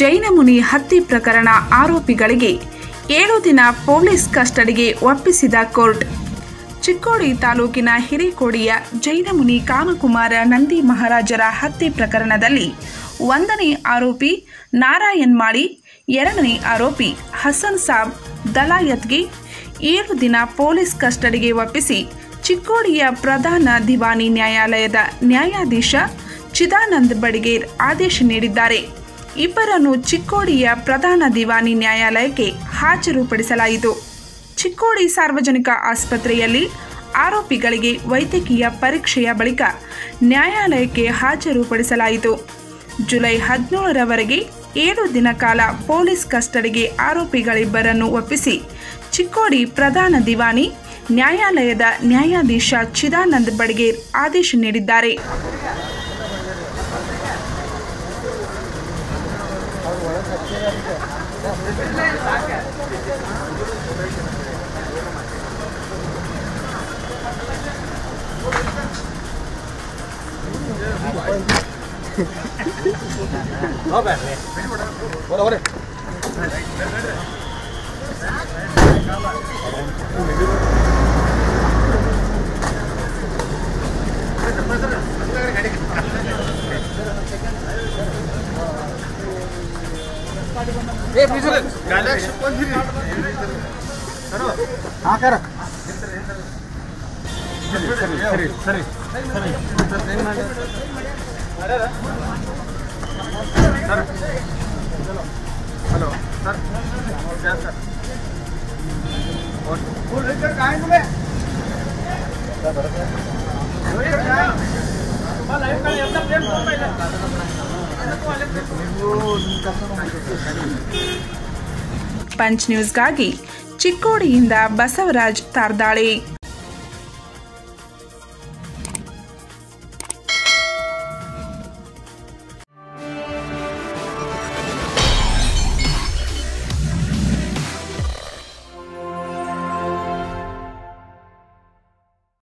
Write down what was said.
ಜೈನಮುನಿ ಹತ್ಯೆ ಪ್ರಕರಣ ಆರೋಪಿಗಳಿಗೆ ಏಳು ದಿನ ಪೊಲೀಸ್ ಕಸ್ಟಡಿಗೆ ಒಪ್ಪಿಸಿದ ಕೋರ್ಟ್ ಚಿಕ್ಕೋಡಿ ತಾಲೂಕಿನ ಹಿರೇಕೋಡಿಯ ಜೈನಮುನಿ ಕಾಮಕುಮಾರ ನಂದಿ ಮಹಾರಾಜರ ಹತ್ಯೆ ಪ್ರಕರಣದಲ್ಲಿ ಒಂದನೇ ಆರೋಪಿ ನಾರಾಯಣ್ ಮಾಳಿ ಎರಡನೇ ಆರೋಪಿ ಹಸನ್ ಸಾಬ್ ದಲಾಯತ್ಗೆ ಏಳು ದಿನ ಪೊಲೀಸ್ ಕಸ್ಟಡಿಗೆ ಒಪ್ಪಿಸಿ ಚಿಕ್ಕೋಡಿಯ ಪ್ರಧಾನ ದಿವಾನಿ ನ್ಯಾಯಾಲಯದ ನ್ಯಾಯಾಧೀಶ ಚಿದಾನಂದ್ ಬಡಿಗೇರ್ ಆದೇಶ ನೀಡಿದ್ದಾರೆ ಇಬ್ಬರನ್ನು ಚಿಕ್ಕೋಡಿಯ ಪ್ರಧಾನ ದಿವಾನಿ ನ್ಯಾಯಾಲಯಕ್ಕೆ ಹಾಜರುಪಡಿಸಲಾಯಿತು ಚಿಕ್ಕೋಡಿ ಸಾರ್ವಜನಿಕ ಆಸ್ಪತ್ರೆಯಲ್ಲಿ ಆರೋಪಿಗಳಿಗೆ ವೈದ್ಯಕೀಯ ಪರೀಕ್ಷೆಯ ಬಳಿಕ ನ್ಯಾಯಾಲಯಕ್ಕೆ ಹಾಜರುಪಡಿಸಲಾಯಿತು ಜುಲೈ ಹದಿನೇಳರವರೆಗೆ ಏಳು ದಿನ ಕಾಲ ಪೊಲೀಸ್ ಕಸ್ಟಡಿಗೆ ಆರೋಪಿಗಳಿಬ್ಬರನ್ನು ಒಪ್ಪಿಸಿ ಚಿಕ್ಕೋಡಿ ಪ್ರಧಾನ ದಿವಾನಿ ನ್ಯಾಯಾಲಯದ ನ್ಯಾಯಾಧೀಶ ಚಿದಾನಂದ್ ಬಡ್ಗೇರ್ ಆದೇಶ ನೀಡಿದ್ದಾರೆ हा करा ಪಂಚ್ ನ್ಯೂಸ್ಗಾಗಿ ಚಿಕ್ಕೋಡಿಯಿಂದ ಬಸವರಾಜ್ ತಾರ್ದಾಳೆ